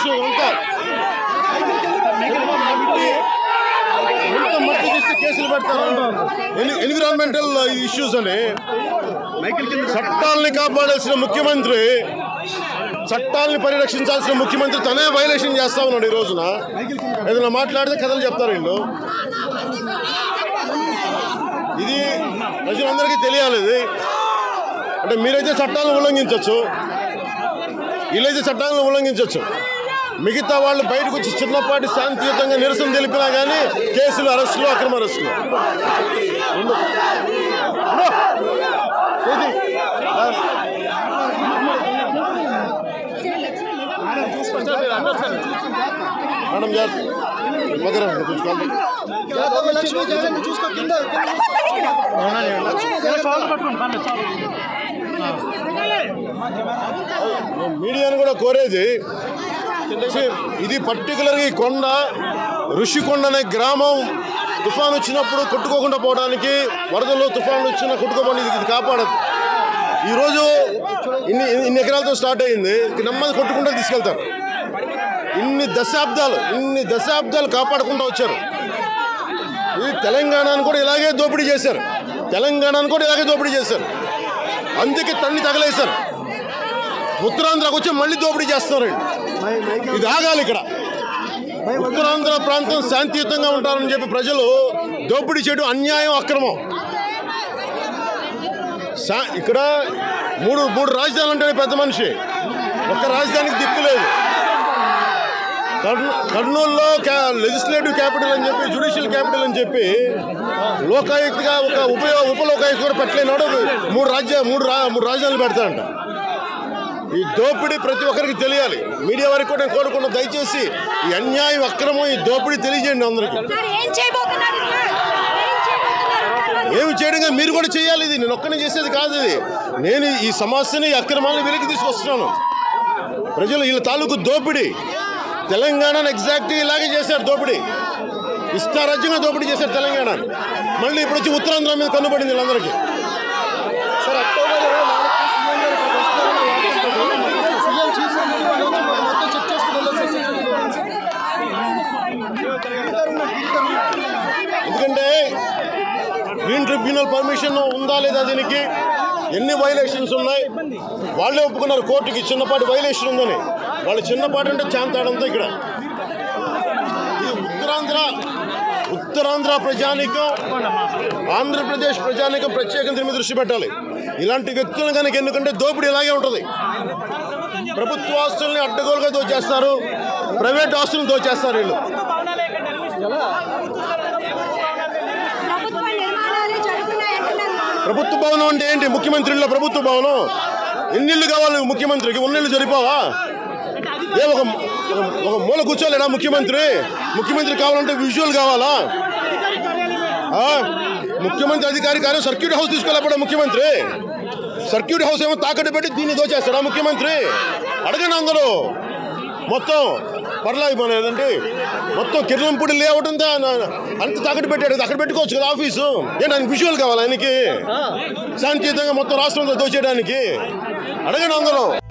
Issue అంతా ఎంత మట్టి తీస్తే కేసులు పెడతారు ఎన్- ఎన్విరాన్మెంటల్ ఇష్యూస్ అని చట్టాలని కాపాడాల్సిన ముఖ్యమంత్రి చట్టాలని పరిరక్షించాల్సిన ముఖ్యమంత్రి తనే వైలేషన్ చేస్తా ఉన్నాడు ఈ రోజున ఏదైనా మాట్లాడితే కథలు చెప్తారు వీళ్ళు ఇది ప్రజలందరికీ తెలియాలి ఇది అంటే మీరైతే చట్టాలను ఉల్లంఘించవచ్చు వీళ్ళైతే చట్టాలను ఉల్లంఘించవచ్చు మిగతా వాళ్ళు బయటకు వచ్చి చిన్నపాటి శాంతియుతంగా నిరసన తెలిపినా కానీ కేసులు అరెస్టులు అక్రమ అరెస్టులు ఉండు. ఉండు. ఇది. మేడం జాగ్రత్త మగరం కొంచెం లక్ష్మీ జగన్ చూసుకో కింద మీడియాను కూడా కోరేది see, ఇది పర్టికులర్గా ఈ కొండ ఋషికొండ అనే గ్రామం తుఫాన్ వచ్చినప్పుడు కొట్టుకోకుండా పోవడానికి వరదలు తుఫాన్లు వచ్చినా కొట్టుకోకుండా ఇది ఇది కాపాడదు ఈరోజు ఇన్ని ఇన్ని ఎకరాలతో స్టార్ట్ అయింది ఇక నెమ్మది కొట్టుకుంటూ తీసుకెళ్తారు ఇన్ని దశాబ్దాలు ఇన్ని దశాబ్దాలు కాపాడకుండా వచ్చారు ఇది తెలంగాణను కూడా ఇలాగే దోపిడీ చేశారు తెలంగాణను కూడా ఇలాగే దోపిడీ చేశారు అందుకే తన్ని తగలేశారు ఉత్తరాంధ్రకు వచ్చి మళ్ళీ దోపిడీ చేస్తున్నారండి ఇది ఆగాలి ఇక్కడ ఉత్తరాంధ్ర ప్రాంతం శాంతియుతంగా ఉంటారని చెప్పి ప్రజలు దోపిడీ చేయడం అన్యాయం అక్రమం శా- ఇక్కడ మూడు మూడు రాజధానులు ఉంటాయి పెద్ద మనిషి ఒక్క రాజధానికి దిక్కు లేదు కర్నూ కర్నూలులో క్యా లెజిస్లేటివ్ క్యాపిటల్ అని చెప్పి జ్యుడిషియల్ క్యాపిటల్ అని చెప్పి లోకాయుక్తగా ఒక ఉప ఉప లోకాయుక్త కూడా పెట్టలేనాడు మూడు రాజ్య మూడు రా మూడు రాజధానులు పెడతాడంట ఈ దోపిడీ ప్రతి ఒక్కరికి తెలియాలి మీడియా వారికి కూడా నేను కోరుకున్నా దయచేసి ఈ అన్యాయం అక్రమం ఈ దోపిడీ తెలియజేయండి అందరికీ సార్ ఏం చేయబోతున్నారు సార్ ఏం చేయబోతున్నారు ఏమి చేయడంగా మీరు కూడా చేయాలి ఇది నేను ఒక్కనే చేసేది కాదు ఇది నేను ఈ సమస్యని ఈ అక్రమాలను వెలికి తీసుకొస్తున్నాను ప్రజలు వీళ్ళ తాలూకు దోపిడీ తెలంగాణను ఎగ్జాక్ట్ ఇలాగే చేశారు దోపిడీ ఇష్టారాజ్యంగా దోపిడీ చేశారు తెలంగాణ మళ్ళీ ఇప్పుడు వచ్చి ఉత్తరాంధ్ర మీద కన్నుపడింది వీళ్ళందరికీ సార్ అక్టోబర్ ఇరవై నాలుగు సీఎం చీఫ్ మొత్తం చెక్ చేసుకుని వెళ్ళేసి ఎందుకంటే గ్రీన్ ట్రిబ్యునల్ పర్మిషన్ ఉందా లేదా దీనికి ఎన్ని వైలేషన్స్ ఉన్నాయి వాళ్ళే ఒప్పుకున్నారు కోర్టుకి చిన్నపాటి వైలేషన్ ఉందని వాళ్ళు చిన్నపాటి అంటే చాంతాడంతా ఇక్కడ ఇది ఉత్తరాంధ్ర ఉత్తరాంధ్ర ప్రజానికం ఆంధ్రప్రదేశ్ ప్రజానికం ప్రత్యేకంగా దీని మీద దృష్టి పెట్టాలి ఇలాంటి వ్యక్తులను కనుక ఎందుకంటే దోపిడీ ఇలాగే ఉంటుంది ప్రభుత్వ ఆస్తుల్ని అడ్డగోలుగా దోచేస్తారు ప్రైవేట్ ఆస్తులను దోచేస్తారు వీళ్ళు ప్రభుత్వ నిర్మాణాలు జరుగుతున్నాయంటున్నారు ప్రభుత్వ భవనం అంటే ఏంటి ముఖ్యమంత్రిలో ప్రభుత్వ భవనం ఎన్నిళ్ళు కావాలి ముఖ్యమంత్రికి ఉన్నిళ్ళు సరిపోవా ఏ ఒక ఒక- ఒక మూల కూర్చోలేడా ముఖ్యమంత్రి ముఖ్యమంత్రి కావాలంటే విజువల్ కావాలా ఆ? ముఖ్యమంత్రి అధికారి కానీ సర్క్యూట్ హౌస్ తీసుకోలేకపోవడం ముఖ్యమంత్రి సర్క్యూట్ హౌస్ ఏమో తాకట్టు పెట్టి దీన్ని దోచేస్తాడా ముఖ్యమంత్రి అడగండి అందరూ మొత్తం పర్లా మన ఏదంటే మొత్తం కిరణంపూడి లేఅవుట్ అంతా నా- అంత తాకట్టు పెట్టాడు అక్కడ పెట్టుకోవచ్చు కదా ఆఫీసు ఏంటి ఆయనకి విజువల్ కావాలి ఆయనకి శాంతియుతంగా మొత్తం రాష్ట్రంలో దోచేయడానికి అడగండి అందరూ